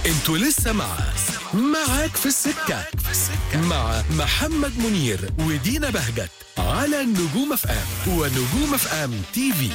انتوا لسه مع معاك في السكة مع محمد منير ودينا بهجت على نجوم اف ام ونجوم اف ام تي في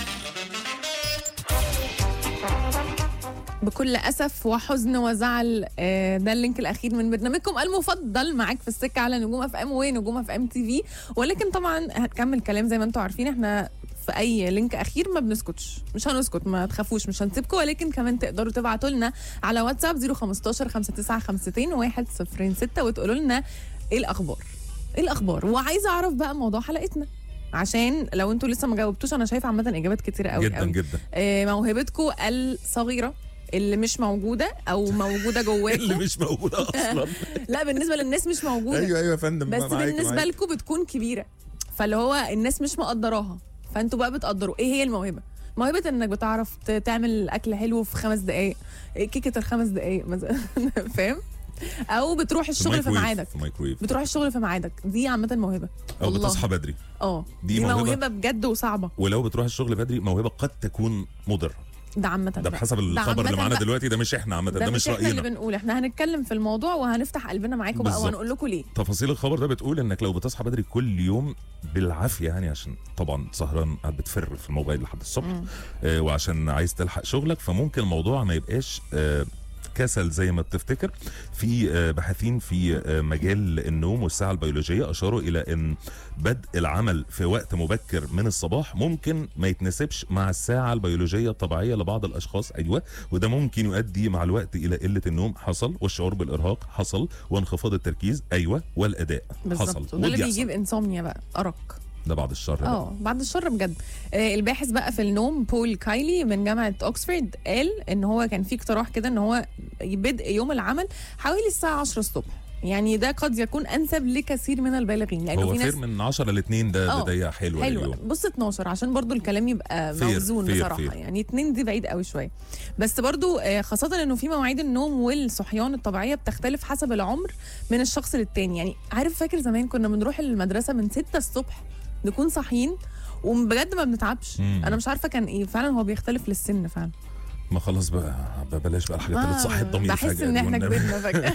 بكل اسف وحزن وزعل آه، ده اللينك الاخير من برنامجكم المفضل معاك في السكه على نجوم اف ام ونجوم اف ام تي في ولكن طبعا هنكمل كلام زي ما انتم عارفين احنا في اي لينك اخير ما بنسكتش مش هنسكت ما تخافوش مش هنسيبكم ولكن كمان تقدروا تبعتوا لنا على واتساب 015 5952 106 وتقولوا لنا ايه الاخبار ايه الاخبار وعايزه اعرف بقى موضوع حلقتنا عشان لو انتوا لسه ما جاوبتوش انا شايفه عامه اجابات كتيره قوي جدا قوي. جدا آه، موهبتكم الصغيره اللي مش موجوده او موجوده اللي جواكم مش موجوده اصلا لا بالنسبه للناس مش موجوده ايوه ايوه يا فندم بس معاك- بالنسبه معاك. لكم بتكون كبيره فاللي هو الناس مش مقدراها فانتوا بقى بتقدروا ايه هي الموهبه موهبه انك بتعرف ت- تعمل اكل حلو في خمس دقائق كيكه الخمس دقائق مثلا فاهم او بتروح الشغل في الميكرويف، ميعادك في الميكرويف بتروح الشغل في ميعادك دي عامه موهبه او والله. بتصحى بدري اه دي دي, موهبة. موهبه بجد وصعبه ولو بتروح الشغل بدري موهبه قد تكون مضره ده عامه ده بقى. بحسب ده الخبر اللي عامةً معانا بقى. دلوقتي ده مش احنا عامه ده, ده مش احنا اللي راينا بنقول احنا هنتكلم في الموضوع وهنفتح قلبنا معاكم بقى بالظبط. وهنقول لكم ليه تفاصيل الخبر ده بتقول انك لو بتصحى بدري كل يوم بالعافيه يعني عشان طبعا سهران قاعد بتفر في الموبايل لحد الصبح آه وعشان عايز تلحق شغلك فممكن الموضوع ما يبقاش آه كسل زي ما بتفتكر في آه، باحثين في آه، مجال النوم والساعه البيولوجيه اشاروا الى ان بدء العمل في وقت مبكر من الصباح ممكن ما يتناسبش مع الساعه البيولوجيه الطبيعيه لبعض الاشخاص ايوه وده ممكن يؤدي مع الوقت الى قله النوم حصل والشعور بالارهاق حصل وانخفاض التركيز ايوه والاداء حصل بالظبط وده اللي ودي بيجيب يحصل. انسومنيا بقى ارق ده بعد الشر بقى. اه بعد الشر بجد آه الباحث بقى في النوم بول كايلي من جامعه اوكسفورد قال ان هو كان في اقتراح كده ان هو بدء يوم العمل حوالي الساعه 10 الصبح يعني ده قد يكون انسب لكثير من البالغين لانه هو في ناس فير من 10 ل 2 ده آه، بدايه حلوه حلو لليوم بص 12 عشان برضو الكلام يبقى فير، موزون فير، بصراحه فير. يعني اتنين دي بعيد قوي شويه بس برضو آه، خاصه انه في مواعيد النوم والصحيان الطبيعيه بتختلف حسب العمر من الشخص للتاني يعني عارف فاكر زمان كنا بنروح المدرسه من 6 الصبح نكون صاحيين وبجد ما بنتعبش مم. انا مش عارفه كان ايه فعلا هو بيختلف للسن فعلا ما خلاص بقى بلاش بقى الحاجات اللي تصحي الضمير بحس فجأة ان دي احنا والنبي. كبرنا فجاه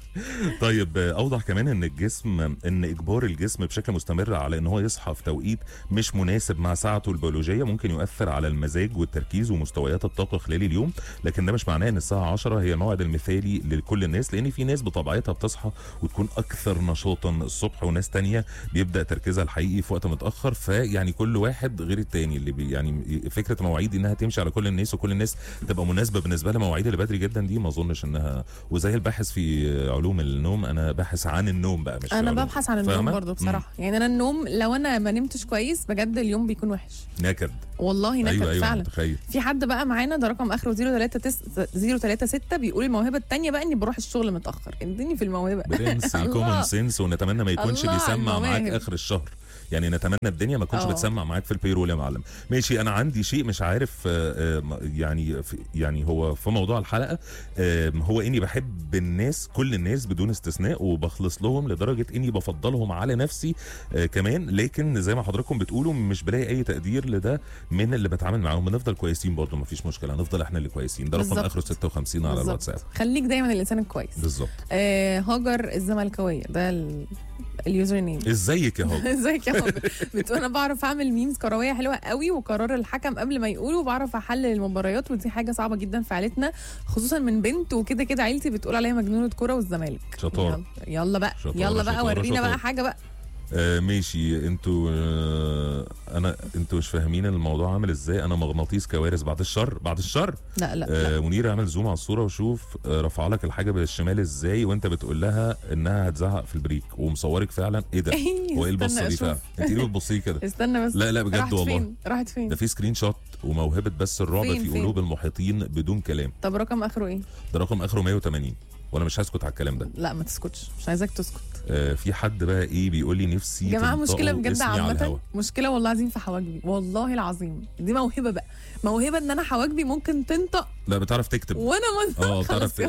طيب آه، اوضح كمان ان الجسم ان اجبار الجسم بشكل مستمر على ان هو يصحى في توقيت مش مناسب مع ساعته البيولوجيه ممكن يؤثر على المزاج والتركيز ومستويات الطاقه خلال اليوم لكن ده مش معناه ان الساعه 10 هي الموعد المثالي لكل الناس لان في ناس بطبيعتها بتصحى وتكون اكثر نشاطا الصبح وناس تانية بيبدا تركيزها الحقيقي في وقت متاخر فيعني كل واحد غير التاني اللي بي يعني فكره المواعيد انها تمشي على كل الناس وكل الناس تبقى مناسبه بالنسبه لها مواعيد اللي بدري جدا دي ما اظنش انها وزي الباحث في علوم النوم انا باحث عن النوم بقى مش في انا علوم. ببحث عن النوم فاهمة؟ برضو بصراحه يعني انا النوم لو انا ما نمتش كويس بجد اليوم بيكون وحش مم. نكد والله نكد ايوه ايوه فعلا متخيل في حد بقى معانا ده رقم اخره 036 بيقول الموهبه الثانيه بقى اني بروح الشغل متاخر اديني في الموهبه برنس الله. الكومن سنس ونتمنى ما يكونش الله بيسمع معاك المواهب. اخر الشهر يعني نتمنى الدنيا ما تكونش اه. بتسمع معاك في البيرول يا معلم ماشي انا عندي شيء مش عارف آه، آه، يعني في يعني هو في موضوع الحلقه آه، هو اني بحب الناس كل الناس بدون استثناء وبخلص لهم لدرجه اني بفضلهم على نفسي آه، كمان لكن زي ما حضراتكم بتقولوا مش بلاقي اي تقدير لده من اللي بتعامل معاهم بنفضل كويسين برضو مفيش مشكله هنفضل احنا اللي كويسين ده رقم بالظبط. اخره 56 على بالظبط. الواتساب خليك دايما الانسان الكويس بالظبط آه هاجر الزملكاويه ده ال- اليوزر نيم ازيك يا هاجر ازيك يا هاجر بتقول انا بعرف اعمل ميمز كرويه حلوه قوي وقرار الحكم قبل ما يقولوا بعرف احلل المباريات ودي حاجه صعبه جدا في عيلتنا خصوصا من بنت وكده كده عيلتي بتقول عليها مجنونه كوره والزمالك شطارة. يلا, يلا بقى شطارة، يلا بقى شطارة، ورينا شطارة. بقى حاجه بقى آه ماشي انتوا آه انا انتوا مش فاهمين الموضوع عامل ازاي انا مغناطيس كوارث بعد الشر بعد الشر لا لا, آه لا. منير اعمل زوم على الصوره وشوف آه رفع لك الحاجه بالشمال ازاي وانت بتقول لها انها هتزعق في البريك ومصورك فعلا ايه ده هو ايه البصه استنى دي أشوف. فعلا انت ليه بتبصي كده استنى بس لا لا بجد راحت والله فين راحت فين ده في سكرين شوت وموهبه بس الرعب فين- في فين؟ قلوب المحيطين بدون كلام طب رقم اخره ايه ده رقم اخره 180 وانا مش هسكت على الكلام ده لا ما تسكتش مش عايزاك تسكت آه في حد بقى ايه بيقول لي نفسي يا جماعه تنطقوا مشكله بجد اسمي على عامه الهوا. مشكله والله العظيم في حواجبي والله العظيم دي موهبه بقى موهبه ان انا حواجبي ممكن تنطق لا بتعرف تكتب وانا ما اه خلاص تعرف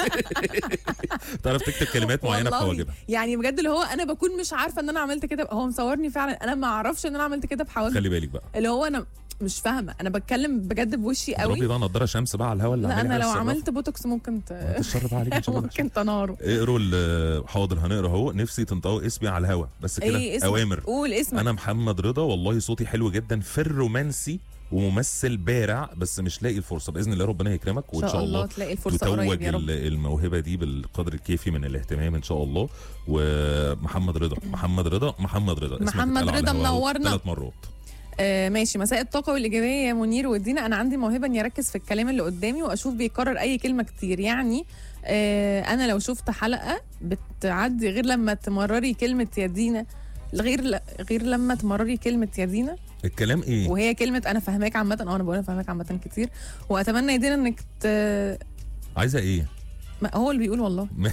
تعرف تكتب كلمات معينه في والله حواجبها يعني بجد اللي هو انا بكون مش عارفه ان انا عملت كده هو مصورني فعلا انا ما اعرفش ان انا عملت كده بحواجبي خلي بالك بقى اللي هو انا مش فاهمه انا بتكلم بجد بوشي اضربي قوي بقى نضاره شمس بقى على الهوا اللي لا عاملها انا لو الصرافة. عملت بوتوكس ممكن ت... الشر بقى عليك إن شاء الله. ممكن تناره اقروا ال- حاضر هنقرا اهو نفسي تنطقوا اسمي على الهوا بس كده ايه اسمك اوامر قول اسمك انا محمد رضا والله صوتي حلو جدا في الرومانسي وممثل بارع بس مش لاقي الفرصه باذن الله ربنا يكرمك ان وان شاء الله تلاقي الفرصه قريب تتوج يا رب ال- الموهبه دي بالقدر الكافي من الاهتمام ان شاء الله ومحمد رضا محمد رضا محمد رضا اسمك محمد اتقال على رضا الهوا أهو منورنا. ثلاث مرات آه ماشي مساء الطاقة والإيجابية يا منير ودينا أنا عندي موهبة إني أركز في الكلام اللي قدامي وأشوف بيكرر أي كلمة كتير يعني آه أنا لو شفت حلقة بتعدي غير لما تمرري كلمة يا دينا غير ل... غير لما تمرري كلمة يا دينا الكلام ايه وهي كلمة أنا فاهماك عامة أه أنا بقول أنا فاهماك عامة كتير وأتمنى يا دينا إنك ت... عايزه ايه ما هو اللي بيقول والله م-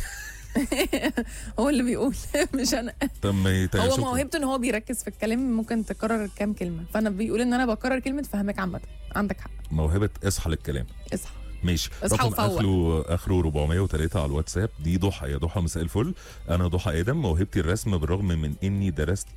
هو اللي بيقول مش أنا طب ما يت- هو شكراً. موهبته إن هو بيركز في الكلام ممكن تكرر كام كلمة فأنا بيقول إن أنا بكرر كلمة فاهماك عامة عندك حق موهبه اصحى للكلام اصحى ماشي اصحى رقم وفوق. اخره اخره 403 على الواتساب دي ضحى يا ضحى مساء الفل انا ضحى ادم موهبتي الرسم بالرغم من اني درست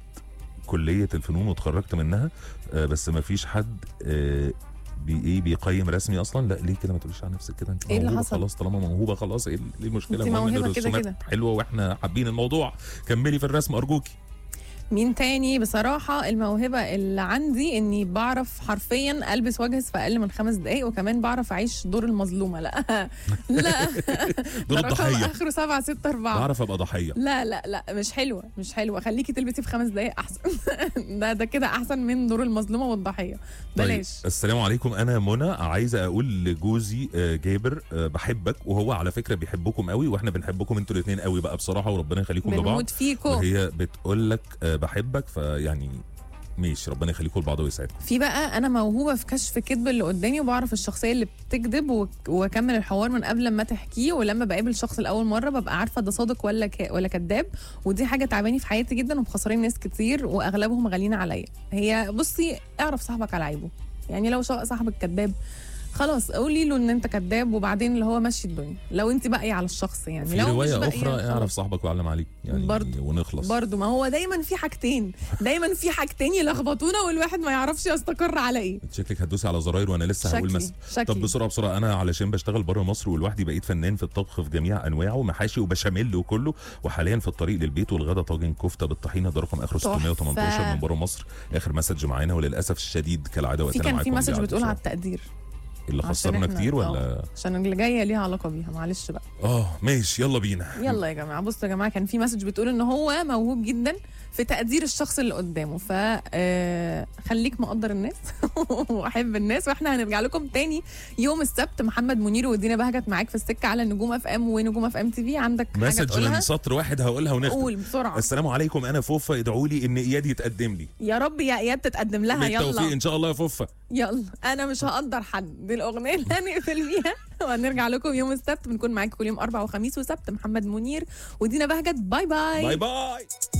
كليه الفنون واتخرجت منها آه، بس ما فيش حد آه، بي ايه بيقيم رسمي اصلا لا ليه كده ما تقوليش على نفسك كده انت إيه اللي موهوبة حصل؟ خلاص طالما موهوبه خلاص ايه إيه المشكله انت المهم إن موهبة كده الرسومات كده. حلوه واحنا حابين الموضوع كملي في الرسم ارجوكي مين تاني بصراحة الموهبة اللي عندي اني بعرف حرفيا البس واجهز في اقل من خمس دقايق وكمان بعرف اعيش دور المظلومة لا لا دور ده رقم الضحيه اخره سبعة ستة اربعة بعرف ابقى ضحيه لا لا لا مش حلوة مش حلوة خليكي تلبسي في خمس دقايق احسن ده ده كده احسن من دور المظلومة والضحية طيب بلاش السلام عليكم انا منى عايزه اقول لجوزي آه، جابر آه، بحبك وهو على فكره بيحبكم قوي واحنا بنحبكم انتوا الاثنين قوي بقى بصراحه وربنا يخليكم لبعض بنموت فيكم وهي بتقول لك آه، بحبك فيعني ماشي ربنا يخليكم لبعض ويسعدكم في بقى انا موهوبه في كشف كذب اللي قدامي وبعرف الشخصيه اللي بتكذب وك- واكمل الحوار من قبل ما تحكيه ولما بقابل الشخص لاول مره ببقى عارفه ده صادق ولا ك... ولا كذاب ودي حاجه تعباني في حياتي جدا ومخسرين ناس كتير واغلبهم غاليين عليا هي بصي اعرف صاحبك على عيبه يعني لو شا- صاحبك كذاب خلاص قولي له ان انت كذاب وبعدين اللي هو مشي الدنيا لو انت باقيه على الشخص يعني في لو مش روايه باقية، اخرى خلاص. اعرف صاحبك وعلم عليك يعني برضو. ونخلص برضو ما هو دايما في حاجتين دايما في حاجتين يلخبطونا والواحد ما يعرفش يستقر على ايه شكلك هتدوسي على زراير وانا لسه هقول شكلي مثلا شكلي طب بسرعه بسرعه انا علشان بشتغل بره مصر ولوحدي بقيت فنان في الطبخ في جميع انواعه محاشي وبشاميل وكله وحاليا في الطريق للبيت والغدا طاجن كفته بالطحينه ده رقم اخره تحفة. 618 من بره مصر اخر مسج معانا وللاسف الشديد كالعاده في وقتنا كان في معاكم مسج بيعدي بتقول على بسرعة. التقدير اللي عشان خسرنا إحنا- كتير ولا آه، عشان اللي جايه ليها علاقه بيها معلش بقى اه ماشي يلا بينا يلا يا جماعه بصوا يا جماعه كان في مسج بتقول ان هو موهوب جدا في تقدير الشخص اللي قدامه ف آه، خليك مقدر الناس واحب الناس واحنا هنرجع لكم تاني يوم السبت محمد منير ودينا بهجت معاك في السكه على نجوم اف ام ونجوم اف ام تي في عندك حاجه مسج تقولها من سطر واحد هقولها ونختم قول بسرعه السلام عليكم انا فوفا ادعوا لي ان اياد يتقدم لي يا رب يا اياد تتقدم لها بالتوفيق يلا ان شاء الله يا فوفا يلا انا مش هقدر حد دي الاغنيه اللي هنقفل بيها وهنرجع لكم يوم السبت بنكون معاكم كل يوم اربع وخميس وسبت محمد منير ودينا بهجت باي باي باي باي